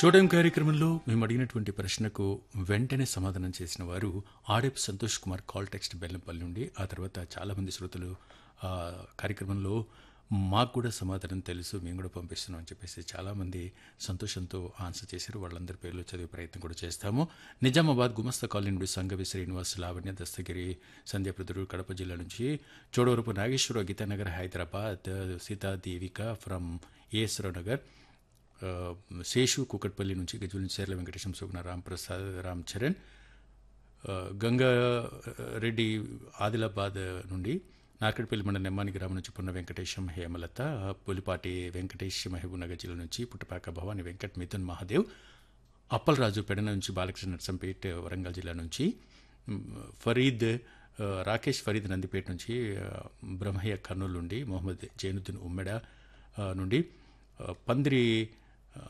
showtime కార్యక్రమంలో మేము అడిగినటువంటి ప్రశ్నకు వెంటనే సమాధానం చేసిన వారు ఆడేపు సంతోష్ కుమార్ కాల్ టెక్స్ట్ బెల్లంపల్లి నుండి ఆ తర్వాత చాలామంది శ్రోతలు ఆ కార్యక్రమంలో మాకు కూడా సమాధానం తెలుసు మేము కూడా పంపిస్తున్నాం అని చెప్పేసి చాలామంది సంతోషంతో ఆన్సర్ చేశారు వాళ్ళందరి పేర్లు చదివే ప్రయత్నం కూడా చేస్తాము నిజామాబాద్ గుమస్తా కాలనీ నుండి సంగవి శ్రీనివాస్ లావణ్య దస్తగిరి సంధ్యాప్రదురు కడప జిల్లా నుంచి చోడవరపు నాగేశ్వర గీతానగర్ హైదరాబాద్ సీతా దేవిక ఫ్రమ్ ఏఎస్రావు నగర్ ఆ, శేషు కుకట్పల్లి నుంచి గజ్వల్ నుంచి చేర్ల వెంకటేశం సుగుణ రామ్ ప్రసాద్ రామ్ చరణ్ ఆ, గంగా రెడ్డి ఆదిలాబాద్ నుండి నార్కట్పల్లి మండలం నెమ్మాని గ్రామం నుంచి పున్న వెంకటేశం హేమలత పులిపాటి వెంకటేష్ మహబూబ్నగర్ జిల్లా నుంచి పుట్టపాక భవాని వెంకట్ మిథున్ మహాదేవ్ అప్పలరాజు పెడన నుంచి బాలకృష్ణ నర్సంపేట్ వరంగల్ జిల్లా నుంచి మ్, ఫరీద్ ఆ, రాకేష్ ఫరీద్ నందిపేట నుంచి ఆ, బ్రహ్మయ్య కర్నూలు నుండి మొహమ్మద్ జైనుద్దీన్ ఉమ్మెడ ఆ, నుండి ఆ, పందిరి ఆ,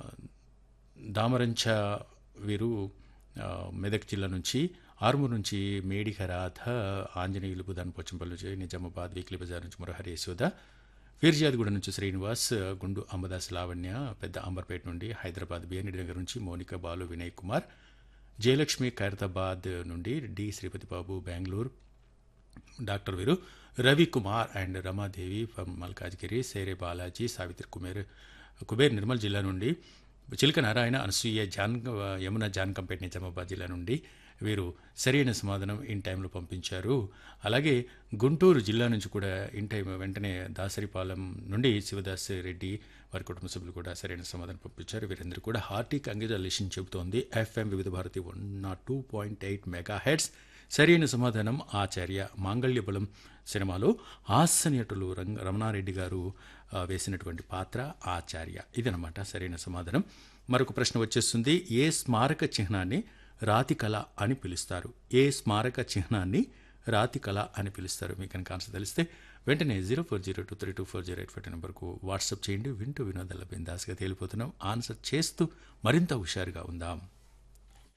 దామరంచ వీరు ఆ, మెదక్ జిల్లా నుంచి ఆర్మూర్ నుంచి మేడిక రాధ ఆంజనేయులు బుధాన్ పోచంపల్లి నుంచి నిజామాబాద్ వీక్లీ బజార్ నుంచి మురహరి యశోద ఫీర్జాద్గూడ నుంచి శ్రీనివాస్ గుండు అంబదాస్ లావణ్య పెద్ద అంబర్పేట నుండి హైదరాబాద్ బిఎన్డి నగర్ నుంచి మోనిక బాలు వినయ్ కుమార్ జయలక్ష్మి ఖైరతాబాద్ నుండి డి శ్రీపతి బాబు బెంగళూరు డాక్టర్ వీరు రవి కుమార్ అండ్ రమాదేవి ఫ్రమ్ మల్కాజ్గిరి సేరే బాలాజీ సావిత్రి కుమేర్ కుబేర్ నిర్మల్ జిల్లా నుండి చిలక నారాయణ అనసూయ జాన్ యమున జాన్కంపేట నిజామాబాద్ జిల్లా నుండి వీరు సరైన సమాధానం ఇన్ టైంలో పంపించారు అలాగే గుంటూరు జిల్లా నుంచి కూడా ఇన్ టైం వెంటనే దాసరిపాలెం నుండి శివదాస్ రెడ్డి వారి కుటుంబ సభ్యులు కూడా సరైన సమాధానం పంపించారు వీరందరూ కూడా హార్టీ కంగ్రాచులేషన్ చెబుతోంది FM Vividh Bharati one not two point eight mega hertz సరైన సమాధానం ఆచార్య మాంగళ్య బలం సినిమాలో హాస్యనటులు రంగ రమణారెడ్డి గారు ఆ, వేసినటువంటి పాత్ర ఆచార్య ఇదనమాట సరైన సమాధానం మరొక ప్రశ్న వచ్చేస్తుంది ఏ స్మారక చిహ్నాన్ని రాతి కళ అని పిలుస్తారు ఏ స్మారక చిహ్నాన్ని రాతి కళ అని పిలుస్తారు మీకు కనుక ఆన్సర్ తెలిస్తే వెంటనే zero four zero two three two four zero eight five నెంబర్కు వాట్సాప్ చేయండి వింటూ వినోదాల బిందాస్గా తేలిపోతున్నాం ఆన్సర్ చేస్తూ మరింత హుషారుగా ఉందాం